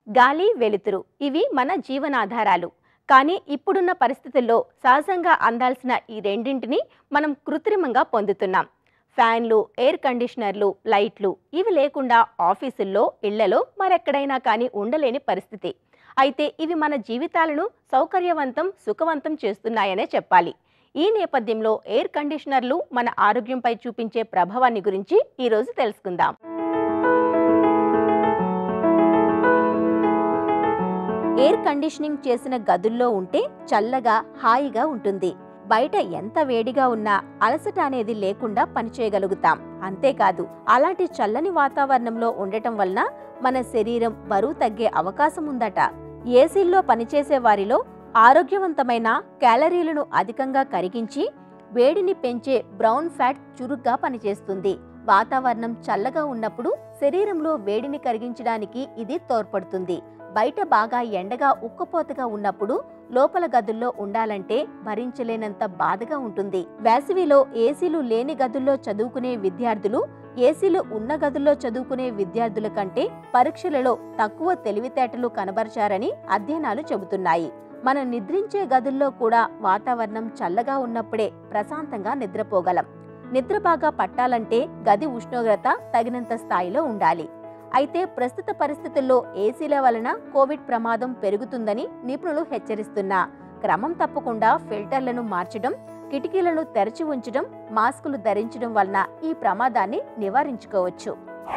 గాలి వెలుతురు ఇవి మన జీవనాధారాలు కానీ ఇప్పుడున్న పరిస్థితుల్లో సహజంగా అందాల్సిన ఈ రెండింటిని మనం కృత్రిమంగా పొందుతున్నాం ఫ్యాన్లు ఎయిర్ కండిషనర్లు లైట్లు ఇవి లేకుండా ఆఫీసుల్లో ఇళ్లలో మరెక్కడైనా కానీ ఉండలేని పరిస్థితి అయితే ఇవి మన జీవితాలను సౌకర్యవంతం సుఖవంతం చేస్తున్నాయనే చెప్పాలి ఈ నేపథ్యంలో ఎయిర్ కండిషనర్లు మన ఆరోగ్యంపై చూపించే ప్రభావాన్ని గురించి ఈరోజు తెలుసుకుందాం ఎయిర్ కండిషనింగ్ చేసిన గదుల్లో ఉంటే చల్లగా హాయిగా ఉంటుంది బయట ఎంత వేడిగా ఉన్నా అలసట అనేది లేకుండా పనిచేయగలుగుతాం అంతేకాదు అలాంటి చల్లని వాతావరణంలో ఉండటం వలన మన శరీరం బరువు తగ్గే అవకాశం ఉందట ఏసీల్లో పనిచేసే వారిలో ఆరోగ్యవంతమైన క్యాలరీలను అధికంగా కరిగించి వేడిని పెంచే బ్రౌన్ ఫ్యాట్ చురుగ్గా పనిచేస్తుంది వాతావరణం చల్లగా ఉన్నప్పుడు శరీరంలో వేడిని కరిగించడానికి ఇది తోడ్పడుతుంది బయట బాగా ఎండగా ఉక్కపోతగా ఉన్నప్పుడు లోపల గదుల్లో ఉండాలంటే భరించలేనంత బాధగా ఉంటుంది వేసవిలో ఏసీలు లేని గదుల్లో చదువుకునే విద్యార్థులు ఏసీలు ఉన్న గదుల్లో చదువుకునే విద్యార్థుల కంటే పరీక్షలలో తక్కువ తెలివితేటలు కనబరిచారని అధ్యయనాలు చెబుతున్నాయి మనం నిద్రించే గదుల్లో కూడా వాతావరణం చల్లగా ఉన్నప్పుడే ప్రశాంతంగా నిద్రపోగలం నిద్ర బాగా పట్టాలంటే గది ఉష్ణోగ్రత తగినంత స్థాయిలో ఉండాలి అయితే ప్రస్తుత పరిస్థితుల్లో ఏసీల వలన కోవిడ్ ప్రమాదం పెరుగుతుందని నిపుణులు హెచ్చరిస్తున్నా క్రమం తప్పకుండా ఫిల్టర్లను మార్చడం కిటికీలను తెరచి ఉంచడం మాస్కులు ధరించడం వలన ఈ ప్రమాదాన్ని నివారించుకోవచ్చు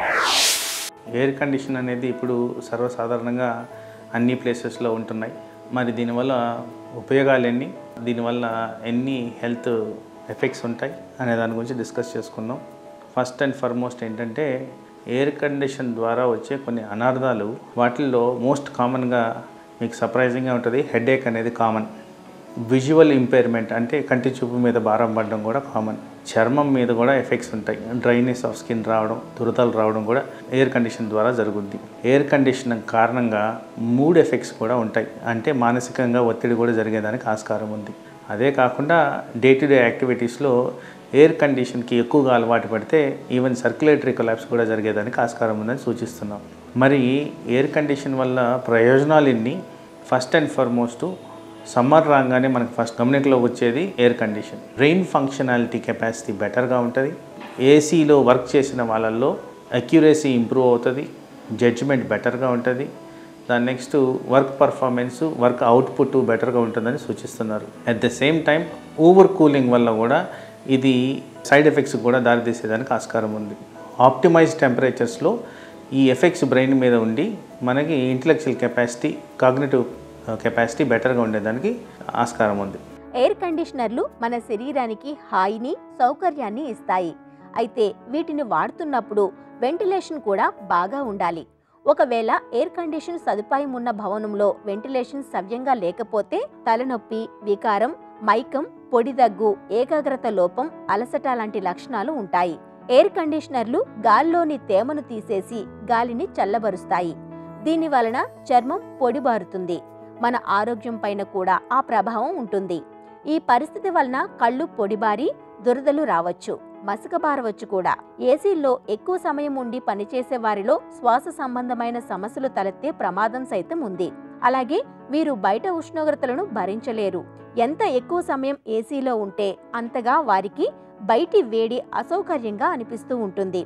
ఎయిర్ కండిషన్ అనేది ఇప్పుడు సర్వసాధారణంగా అన్ని ప్లేసెస్లో ఉంటున్నాయి మరి దీనివల్ల ఉపయోగాలు ఎన్ని దీనివల్ల ఎన్ని హెల్త్ ఎఫెక్ట్స్ ఉంటాయి అనే దాని గురించి డిస్కస్ చేసుకుందాం ఫస్ట్ అండ్ ఫార్మోస్ట్ ఏంటంటే ఎయిర్ కండిషన్ ద్వారా వచ్చే కొన్ని అనార్థాలు వాటిల్లో మోస్ట్ కామన్గా మీకు సర్ప్రైజింగ్గా ఉంటుంది హెడేక్ అనేది కామన్ విజువల్ ఇంపైర్మెంట్ అంటే కంటి చూపు మీద భారం పడడం కూడా కామన్ చర్మం మీద కూడా ఎఫెక్ట్స్ ఉంటాయి డ్రైనెస్ ఆఫ్ స్కిన్ రావడం దురదలు రావడం కూడా ఎయిర్ కండిషన్ ద్వారా జరుగుద్ది ఎయిర్ కండిషన్ కారణంగా మూడ్ ఎఫెక్ట్స్ కూడా ఉంటాయి అంటే మానసికంగా ఒత్తిడి కూడా జరిగేదానికి ఆస్కారం ఉంది అదే కాకుండా డే టు డే యాక్టివిటీస్లో ఎయిర్ కండిషన్కి ఎక్కువగా అలవాటు పడితే ఈవెన్ సర్క్యులేటరీ కొలాప్స్ కూడా జరిగేదానికి ఆస్కారం ఉందని సూచిస్తున్నాం మరి ఎయిర్ కండిషన్ వల్ల ప్రయోజనాలు ఎన్ని ఫస్ట్ అండ్ ఫార్మోస్ట్ సమ్మర్ రాగానే మనకు ఫస్ట్ గమనికలో వచ్చేది air condition brain functionality capacity బెటర్గా ఉంటుంది ఏసీలో వర్క్ చేసిన వాళ్ళల్లో అక్యురసీ ఇంప్రూవ్ అవుతుంది జడ్జిమెంట్ బెటర్గా ఉంటుంది దాని next work performance work output బెటర్గా ఉంటుందని సూచిస్తున్నారు at the same time over cooling వల్ల కూడా ఇది సైడ్ ఎఫెక్ట్స్ కూడా దారితీసేదానికి ఆస్కారం ఉంది ఆప్టిమైజ్ టెంపరేచర్స్లో ఈ ఎఫెక్ట్స్ బ్రెయిన్ మీద ఉండి మనకి ఇంటలెక్చువల్ కెపాసిటీ కాగ్నేటివ్ కెపాసిటీ బెటర్గా ఉండేదానికి ఆస్కారం ఉంది ఎయిర్ కండిషనర్లు మన శరీరానికి హాయిని సౌకర్యాన్ని ఇస్తాయి అయితే వీటిని వాడుతున్నప్పుడు వెంటిలేషన్ కూడా బాగా ఉండాలి ఒకవేళ ఎయిర్ కండిషన్ సదుపాయం ఉన్న భవనంలో వెంటిలేషన్ సవ్యంగా లేకపోతే తలనొప్పి వికారం మైకం పొడి దగ్గు ఏకాగ్రత లోపం అలసట లాంటి లక్షణాలు ఉంటాయి ఎయిర్ కండిషనర్లు గాలిలోని తేమను తీసేసి గాలిని చల్లబరుస్తాయి దీని వలన చర్మం పొడిబారుతుంది మన ఆరోగ్యం పైన కూడా ఆ ప్రభావం ఉంటుంది ఈ పరిస్థితి వలన కళ్ళు పొడిబారి దురదలు రావచ్చు మసకబారవచ్చు కూడా ఏసీల్లో ఎక్కువ సమయం ఉండి పనిచేసే వారిలో శ్వాస సంబంధమైన సమస్యలు తలెత్తే ప్రమాదం సైతం ఉంది అలాగే వీరు బయట ఉష్ణోగ్రతలను భరించలేరు ఎంత ఎక్కువ సమయం ఏసీలో ఉంటే అంతగా వారికి బయటి వేడి అసౌకర్యంగా అనిపిస్తూ ఉంటుంది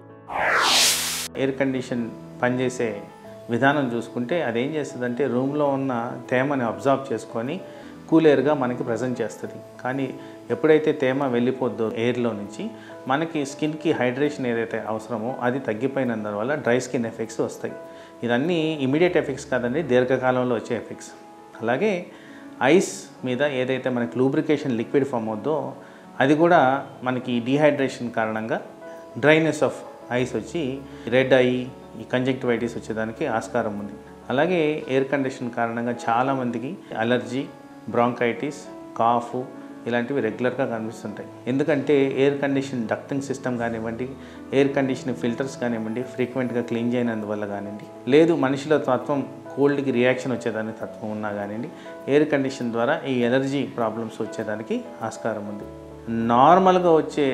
ఎయిర్ కండిషన్ పనిచేసే విధానం చూసుకుంటే అదేం చేస్తుందంటే రూమ్లో ఉన్న తేమని అబ్జార్బ్ చేసుకొని కూల్ ఎయిర్గా మనకి ప్రజెంట్ చేస్తుంది కానీ ఎప్పుడైతే తేమ వెళ్ళిపోద్దో ఎయిర్లో నుంచి మనకి స్కిన్కి హైడ్రేషన్ ఏదైతే అవసరమో అది తగ్గిపోయినందువల్ల డ్రై స్కిన్ ఎఫెక్ట్స్ వస్తాయి ఇదన్నీ ఇమీడియట్ ఎఫెక్ట్స్ కాదండి దీర్ఘకాలంలో వచ్చే ఎఫెక్ట్స్ అలాగే ఐస్ మీద ఏదైతే మనకి లూబ్రికేషన్ లిక్విడ్ ఫామ్ అవుద్దో అది కూడా మనకి డీహైడ్రేషన్ కారణంగా డ్రైనెస్ ఆఫ్ ఐస్ వచ్చి రెడ్ ఐ ఈ కంజక్టివైటిస్ వచ్చేదానికి ఆస్కారం ఉంది అలాగే ఎయిర్ కండిషన్ కారణంగా చాలామందికి అలర్జీ బ్రాంకైటిస్ కాఫ్ ఇలాంటివి రెగ్యులర్గా కనిపిస్తుంటాయి ఎందుకంటే ఎయిర్ కండిషన్ డక్టింగ్ సిస్టమ్ కానివ్వండి ఎయిర్ కండిషన్ ఫిల్టర్స్ కానివ్వండి ఫ్రీక్వెంట్గా క్లీన్ చేయనందువల్ల కానివ్వండి లేదు మనిషిలో తత్వం కోల్డ్కి రియాక్షన్ వచ్చేదానికి తత్వం ఉన్నా కానివ్వండి ఎయిర్ కండిషన్ ద్వారా ఈ ఎలర్జీ ప్రాబ్లమ్స్ వచ్చేదానికి ఆస్కారం ఉంది నార్మల్గా వచ్చే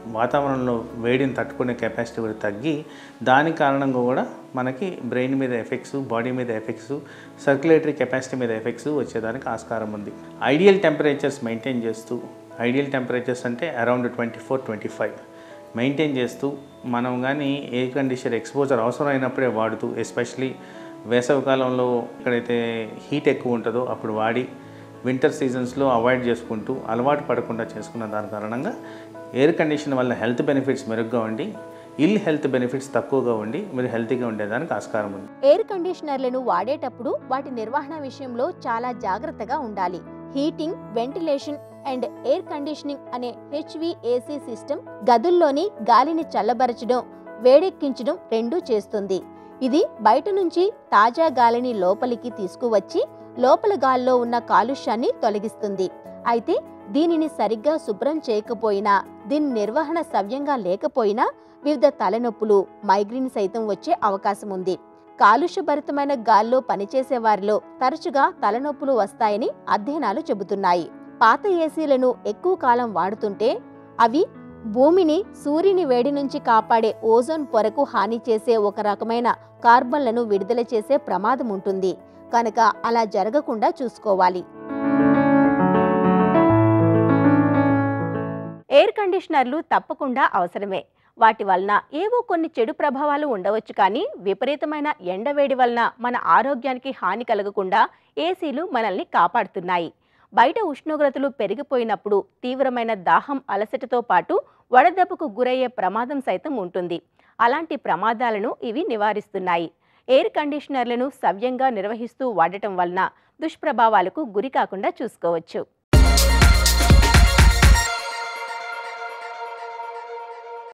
వాతావరణంలో వేడిని తట్టుకునే కెపాసిటీ కూడా తగ్గి దాని కారణంగా కూడా మనకి బ్రెయిన్ మీద ఎఫెక్ట్స్ బాడీ మీద ఎఫెక్ట్స్ సర్క్యులేటరీ కెపాసిటీ మీద ఎఫెక్ట్స్ వచ్చేదానికి ఆస్కారం ఉంది ఐడియల్ టెంపరేచర్స్ మెయింటైన్ చేస్తూ ఐడియల్ టెంపరేచర్స్ అంటే around twenty four twenty five maintain చేస్తూ మనం కానీ ఎయిర్ కండిషనర్ ఎక్స్పోజర్ అవసరం అయినప్పుడే వాడుతూ ఎస్పెషలీ వేసవికాలంలో ఎక్కడైతే హీట్ ఎక్కువ ఉంటుందో అప్పుడు వాడి వింటర్ సీజన్స్లో అవాయిడ్ చేసుకుంటూ అలవాటు పడకుండా చేసుకున్న దాని కారణంగా ఎయిర్ కండిషన్ వల్ల హెల్త్ బెనిఫిట్స్ మెరుగ్గా ఉండి ఇల్ హెల్త్ బెనిఫిట్స్ తక్కువగా ఉండి మీరు హెల్తీగా ఉండేదానికి ఆస్కారం ఉంది ఎయిర్ కండిషనర్లను వాడేటప్పుడు వాటి నిర్వహణ విషయంలో చాలా జాగ్రత్తగా ఉండాలి heating ventilation and air conditioning అనే హెచ్విఏసి సిస్టమ్ గదుల్లోని గాలిని చల్లబరచడం వేడెక్కించడం రెండూ చేస్తుంది ఇది బయట నుంచి తాజా గాలిని లోపలికి తీసుకువచ్చి లోపల గాల్లో ఉన్న కాలుష్యాన్ని తొలగిస్తుంది అయితే దీనిని సరిగ్గా శుభ్రం చేయకపోయినా దీని నిర్వహణ సవ్యంగా లేకపోయినా వివిధ తలనొప్పులు మైగ్రేన్ సైతం వచ్చే అవకాశం ఉంది కాలుష్యభరితమైన గాల్లో పనిచేసే వారిలో తరచుగా తలనొప్పులు వస్తాయని అధ్యయనాలు చెబుతున్నాయి పాత ఏసీలను ఎక్కువ కాలం వాడుతుంటే అవి భూమిని సూర్యుని వేడి నుంచి కాపాడే ఓజోన్ పొరకు హాని చేసే ఒక రకమైన కార్బన్లను విడుదల చేసే ప్రమాదం ఉంటుంది కనుక అలా జరగకుండా చూసుకోవాలి ఎయిర్ కండిషనర్లు తప్పకుండా అవసరమే వాటి వలన ఏవో కొన్ని చెడు ప్రభావాలు ఉండవచ్చు కానీ విపరీతమైన ఎండవేడి వలన మన ఆరోగ్యానికి హాని కలగకుండా ఏసీలు మనల్ని కాపాడుతున్నాయి బయట ఉష్ణోగ్రతలు పెరిగిపోయినప్పుడు తీవ్రమైన దాహం అలసటతో పాటు వడదెబ్బకు గురయ్యే ప్రమాదం సైతం ఉంటుంది అలాంటి ప్రమాదాలను ఇవి నివారిస్తున్నాయి ఎయిర్ కండిషనర్లను సవ్యంగా నిర్వహిస్తూ వాడటం వలన దుష్ప్రభావాలకు గురి కాకుండా చూసుకోవచ్చు